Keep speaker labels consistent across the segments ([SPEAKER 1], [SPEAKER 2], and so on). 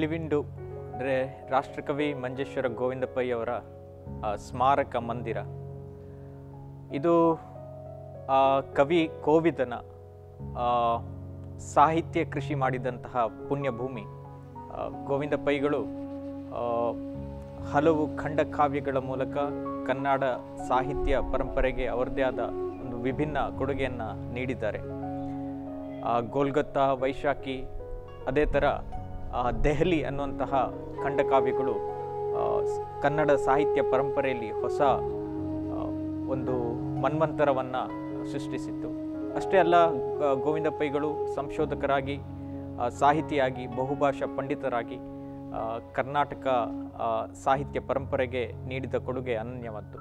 [SPEAKER 1] ಗಿಳಿವಿಂಡು ಅಂದರೆ ರಾಷ್ಟ್ರಕವಿ ಮಂಜೇಶ್ವರ ಗೋವಿಂದ ಪೈ ಅವರ ಆ, ಸ್ಮಾರಕ ಮಂದಿರ ಇದು ಆ, ಕವಿ ಕೋವಿದನ ಆ, ಸಾಹಿತ್ಯ ಕೃಷಿ ಮಾಡಿದಂತಹ ಪುಣ್ಯಭೂಮಿ ಆ, ಗೋವಿಂದ ಪೈಗಳು ಆ, ಹಲವು ಖಂಡಕಾವ್ಯಗಳ ಮೂಲಕ ಕನ್ನಡ ಸಾಹಿತ್ಯ ಪರಂಪರೆಗೆ ಅವರದೇ ಆದ ಒಂದು ವಿಭಿನ್ನ ಕೊಡುಗೆಯನ್ನು ನೀಡಿದ್ದಾರೆ ಆ, ಗೋಲ್ಗತ್ತಾ ವೈಶಾಖಿ ಅದೇ ಥರ ಆ, ದೆಹಲಿ ಅನ್ನುವಂತಹ ಖಂಡಕಾವ್ಯಗಳು ಆ, ಸ್- ಕನ್ನಡ ಸಾಹಿತ್ಯ ಪರಂಪರೆಯಲ್ಲಿ ಹೊಸ ಆ, ಒಂದು ಮನ್ವಂತರವನ್ನು ಸೃಷ್ಟಿಸಿತ್ತು ಅಷ್ಟೇ ಅಲ್ಲ ಆ, ಗೋವಿಂದ ಪೈಗಳು ಸಂಶೋಧಕರಾಗಿ ಆ, ಸಾಹಿತಿಯಾಗಿ ಬಹುಭಾಷಾ ಪಂಡಿತರಾಗಿ ಆ, ಕರ್ನಾಟಕ ಆ, ಸಾಹಿತ್ಯ ಪರಂಪರೆಗೆ ನೀಡಿದ ಕೊಡುಗೆ ಅನನ್ಯವಾದ್ದು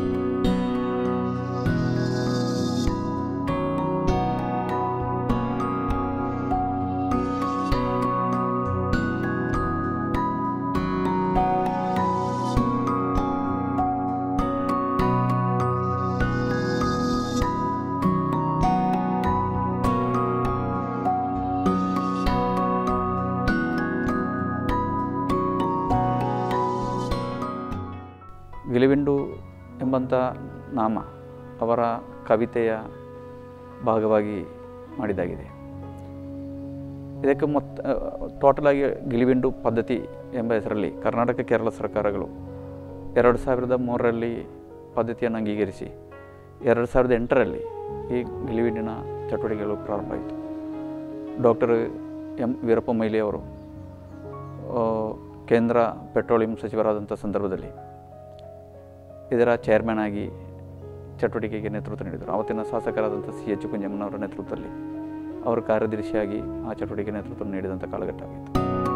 [SPEAKER 2] ಗಿಲಿವಿಂಡು ಎಂಬಂಥ ನಾಮ ಅವರ ಕವಿತೆಯ ಭಾಗವಾಗಿ ಮಾಡಿದ್ದಾಗಿದೆ ಇದಕ್ಕೆ ಮೊತ್ತ ಟೋಟಲಾಗಿ ಗಿಲಿವಿಂಡು ಪದ್ಧತಿ ಎಂಬ ಹೆಸರಲ್ಲಿ ಕರ್ನಾಟಕ ಕೇರಳ ಸರ್ಕಾರಗಳು ಎರಡು ಸಾವಿರದ ಮೂರರಲ್ಲಿ ಪದ್ಧತಿಯನ್ನು ಅಂಗೀಕರಿಸಿ ಎರಡು ಸಾವಿರದ ಎಂಟರಲ್ಲಿ ಈ ಗಿಲಿವಿಂಡಿನ ಚಟುವಟಿಕೆಗಳು ಪ್ರಾರಂಭ ಆಯಿತು ಡಾಕ್ಟರ್ ಎಂ ವೀರಪ್ಪ ಮೊಯ್ಲಿ ಅವರು ಆ, ಕೇಂದ್ರ ಪೆಟ್ರೋಲಿಯಂ ಸಚಿವರಾದಂಥ ಸಂದರ್ಭದಲ್ಲಿ ಇದರ ಚೇರ್ಮನ್ ಆಗಿ ಚಟುವಟಿಕೆಗೆ ನೇತೃತ್ವ ನೀಡಿದರು ಆವತ್ತಿನ ಶಾಸಕರಾದಂಥ ಸಿ ಎಚ್ ಕುಂಜಮ್ಮನವರ ನೇತೃತ್ವದಲ್ಲಿ ಅವರು ಕಾರ್ಯದರ್ಶಿಯಾಗಿ ಆ ಚಟುವಟಿಕೆ ನೇತೃತ್ವ ನೀಡಿದಂಥ ಕಾಲಘಟ್ಟ ಆಗಿತ್ತು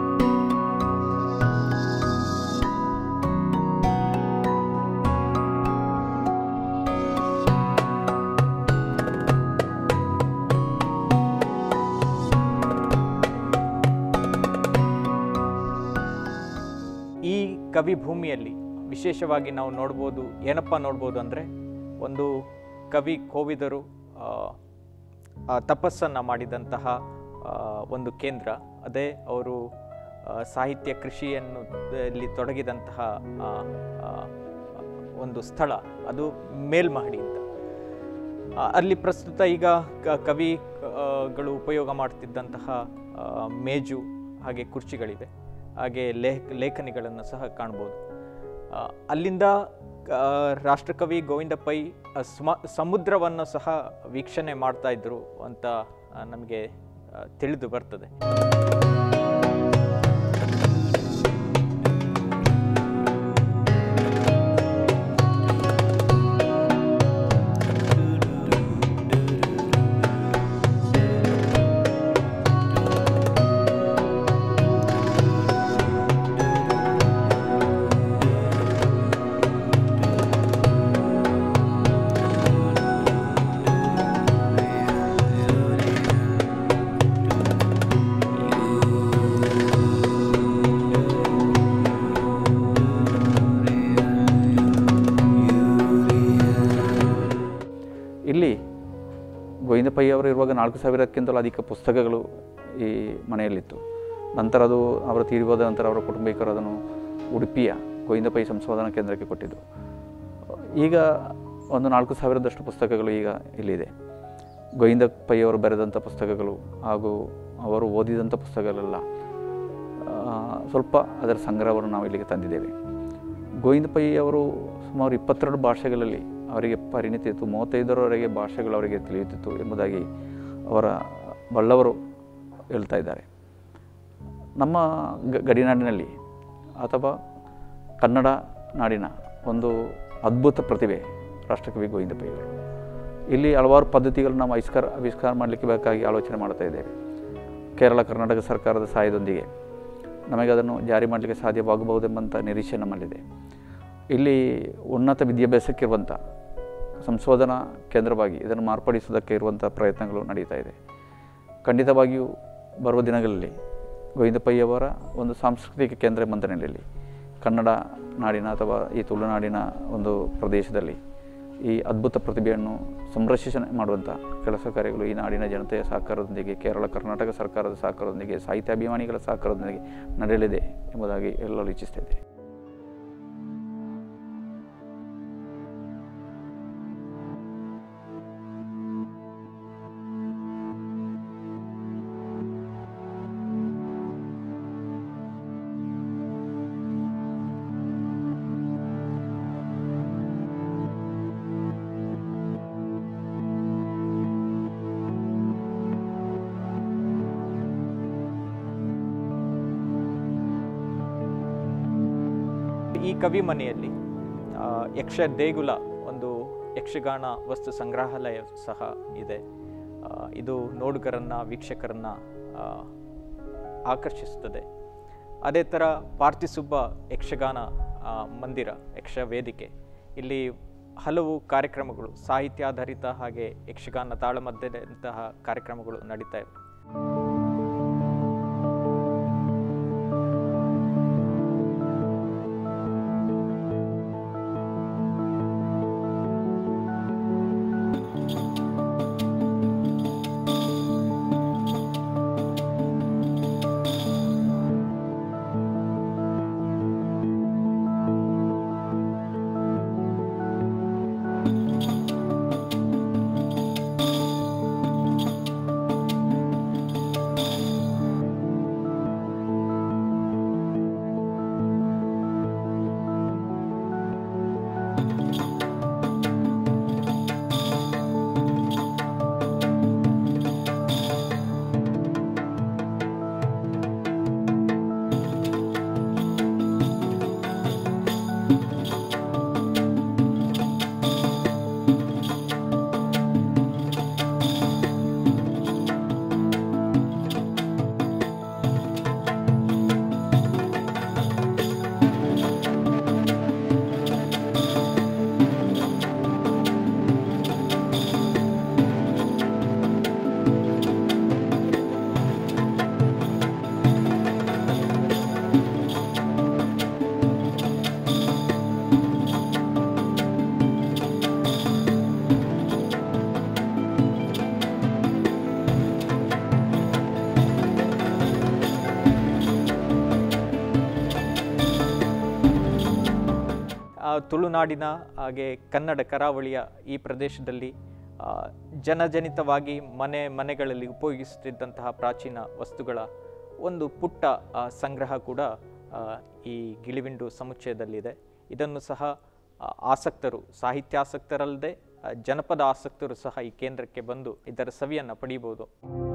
[SPEAKER 1] ಈ ಕವಿ ಭೂಮಿಯಲ್ಲಿ ವಿಶೇಷವಾಗಿ ನಾವು ನೋಡ್ಬೋದು ಏನಪ್ಪ ನೋಡ್ಬೋದು ಅಂದರೆ ಒಂದು ಕವಿ ಕೋವಿದರು ಆ, ಆ, ತಪಸ್ಸನ್ನು ಮಾಡಿದಂತಹ ಆ, ಒಂದು ಕೇಂದ್ರ ಅದೇ ಅವರು ಆ, ಸಾಹಿತ್ಯ ಕೃಷಿಯನ್ನು ದಲ್ಲಿ ತೊಡಗಿದಂತಹ ಆ, ಆ, ಒಂದು ಸ್ಥಳ ಅದು ಮೇಲ್ಮಹಡಿ ಅಂತ ಆ, ಅಲ್ಲಿ ಪ್ರಸ್ತುತ ಈಗ ಕ- ಕವಿ ಆ, ಗಳು ಉಪಯೋಗ ಮಾಡ್ತಿದ್ದಂತಹ ಆ, ಮೇಜು ಹಾಗೆ ಕುರ್ಚಿಗಳಿವೆ ಹಾಗೆ ಲೇಖ ಲೇಖನಿಗಳನ್ನು ಸಹ ಕಾಣ್ಬೋದು ಆ, ಅಲ್ಲಿಂದ ಆ, ರಾಷ್ಟ್ರಕವಿ ಗೋವಿಂದ ಪೈ ಆ, ಸ್ಮ ಸಮುದ್ರವನ್ನು ಸಹ ವೀಕ್ಷಣೆ ಮಾಡ್ತಾ ಇದ್ರು ಅಂತ ಆ, ನಮಗೆ ಆ, ತಿಳಿದು ಬರ್ತದೆ
[SPEAKER 2] ಇಲ್ಲಿ ಗೋವಿಂದ ಪೈ ಅವರು ಇರುವಾಗ ನಾಲ್ಕು ಸಾವಿರಕ್ಕಿಂತಲೂ ಅಧಿಕ ಪುಸ್ತಕಗಳು ಈ ಮನೆಯಲ್ಲಿತ್ತು ನಂತರ ಅದು ಅವರು ತೀರಿ ಹೋದ ನಂತರ ಅವರ ಕುಟುಂಬಿಕರು ಅದನ್ನು ಉಡುಪಿಯ ಗೋವಿಂದ ಪೈ ಸಂಶೋಧನಾ ಕೇಂದ್ರಕ್ಕೆ ಕೊಟ್ಟಿದ್ದು ಈಗ ಒಂದು ನಾಲ್ಕು ಸಾವಿರದಷ್ಟು ಪುಸ್ತಕಗಳು ಈಗ ಇಲ್ಲಿದೆ ಗೋವಿಂದ ಪೈ ಅವರು ಬರೆದಂಥ ಪುಸ್ತಕಗಳು ಹಾಗೂ ಅವರು ಓದಿದಂಥ ಪುಸ್ತಕಗಳೆಲ್ಲ ಆ, ಸ್ವಲ್ಪ ಅದರ ಸಂಗ್ರಹವನ್ನು ನಾವು ಇಲ್ಲಿಗೆ ತಂದಿದ್ದೇವೆ ಗೋವಿಂದ ಪೈ ಅವರು ಸುಮಾರು ಇಪ್ಪತ್ತೆರಡು ಭಾಷೆಗಳಲ್ಲಿ ಅವರಿಗೆ ಪರಿಣಿತಿ ಇತ್ತು ಮೂವತ್ತೈದರವರೆಗೆ ಭಾಷೆಗಳು ಅವರಿಗೆ ತಿಳಿಯುತ್ತಿತ್ತು ಎಂಬುದಾಗಿ ಅವರ ಬಲ್ಲವರು ಹೇಳ್ತಾ ಇದ್ದಾರೆ ನಮ್ಮ ಗ- ಗಡಿನಾಡಿನಲ್ಲಿ ಅಥವಾ ಕನ್ನಡ ನಾಡಿನ ಒಂದು ಅದ್ಭುತ ಪ್ರತಿಭೆ ರಾಷ್ಟ್ರಕವಿ ಗೋವಿಂದ ಪೈ ಅವರು ಇಲ್ಲಿ ಹಲವಾರು ಪದ್ಧತಿಗಳನ್ನು ನಾವು ಆವಿಷ್ಕಾರ ಆವಿಷ್ಕಾರ ಮಾಡಲಿಕ್ಕೆ ಬೇಕಾಗಿ ಆಲೋಚನೆ ಮಾಡ್ತಾ ಇದ್ದೇವೆ ಕೇರಳ ಕರ್ನಾಟಕ ಸರ್ಕಾರದ ಸಹಾಯದೊಂದಿಗೆ ನಮಗೆ ಅದನ್ನು ಜಾರಿ ಮಾಡಲಿಕ್ಕೆ ಸಾಧ್ಯವಾಗಬಹುದೆಂಬಂಥ ನಿರೀಕ್ಷೆ ನಮ್ಮಲ್ಲಿದೆ ಇಲ್ಲಿ ಉನ್ನತ ವಿದ್ಯಾಭ್ಯಾಸಕ್ಕಿರುವಂಥ ಸಂಶೋಧನಾ ಕೇಂದ್ರವಾಗಿ ಇದನ್ನು ಮಾರ್ಪಡಿಸುವುದಕ್ಕೆ ಇರುವಂಥ ಪ್ರಯತ್ನಗಳು ನಡೀತಾ ಇದೆ ಖಂಡಿತವಾಗಿಯೂ ಬರುವ ದಿನಗಳಲ್ಲಿ ಗೋವಿಂದ ಪೈ ಅವರ ಒಂದು ಸಾಂಸ್ಕೃತಿಕ ಕೇಂದ್ರ ಎಂಬಂಥ ನೆಲೆಯಲ್ಲಿ ಕನ್ನಡ ನಾಡಿನ ಅಥವಾ ಈ ತುಳುನಾಡಿನ ಒಂದು ಪ್ರದೇಶದಲ್ಲಿ ಈ ಅದ್ಭುತ ಪ್ರತಿಭೆಯನ್ನು ಸಂರಕ್ಷಣೆ ಮಾಡುವಂಥ ಕೆಲಸ ಕಾರ್ಯಗಳು ಈ ನಾಡಿನ ಜನತೆಯ ಸಹಕಾರದೊಂದಿಗೆ ಕೇರಳ ಕರ್ನಾಟಕ ಸರ್ಕಾರದ ಸಹಕಾರದೊಂದಿಗೆ ಸಾಹಿತ್ಯಾಭಿಮಾನಿಗಳ ಸಹಕಾರದೊಂದಿಗೆ ನಡೆಯಲಿದೆ ಎಂಬುದಾಗಿ ಹೇಳಲು ಇಚ್ಛಿಸ್ತಿದ್ದೇನೆ
[SPEAKER 1] ಈ ಕವಿ ಮನೆಯಲ್ಲಿ ಆ, ಯಕ್ಷ ದೇಗುಲ ಒಂದು ಯಕ್ಷಗಾನ ವಸ್ತು ಸಂಗ್ರಹಾಲಯ ಸಹ ಇದೆ ಆ, ಇದು ನೋಡುಗರನ್ನ ವೀಕ್ಷಕರನ್ನ ಆ, ಆಕರ್ಷಿಸುತ್ತದೆ ಅದೇ ಥರ ಪಾರ್ಥಿಸುಬ್ಬ ಯಕ್ಷಗಾನ ಆ, ಮಂದಿರ ಯಕ್ಷ ವೇದಿಕೆ ಇಲ್ಲಿ ಹಲವು ಕಾರ್ಯಕ್ರಮಗಳು ಸಾಹಿತ್ಯಾಧಾರಿತ ಹಾಗೆ ಯಕ್ಷಗಾನ ತಾಳಮದ್ದದಂತಹ ಕಾರ್ಯಕ್ರಮಗಳು ನಡೀತಾ ಇವೆ ಆ, ತುಳುನಾಡಿನ ಹಾಗೆ ಕನ್ನಡ ಕರಾವಳಿಯ ಈ ಪ್ರದೇಶದಲ್ಲಿ ಆ, ಜನಜನಿತವಾಗಿ ಮನೆ ಮನೆಗಳಲ್ಲಿ ಉಪಯೋಗಿಸುತ್ತಿದ್ದಂತಹ ಪ್ರಾಚೀನ ವಸ್ತುಗಳ ಒಂದು ಪುಟ್ಟ ಆ, ಸಂಗ್ರಹ ಕೂಡ ಆ, ಈ ಗಿಳಿವಿಂಡು ಸಮುಚ್ಚಯದಲ್ಲಿದೆ ಇದನ್ನು ಸಹ ಆ, ಆಸಕ್ತರು ಸಾಹಿತ್ಯಾಸಕ್ತರಲ್ಲದೆ ಆ, ಜನಪದ ಆಸಕ್ತರು ಸಹ ಈ ಕೇಂದ್ರಕ್ಕೆ ಬಂದು ಇದರ ಸವಿಯನ್ನು ಪಡೆಯಬಹುದು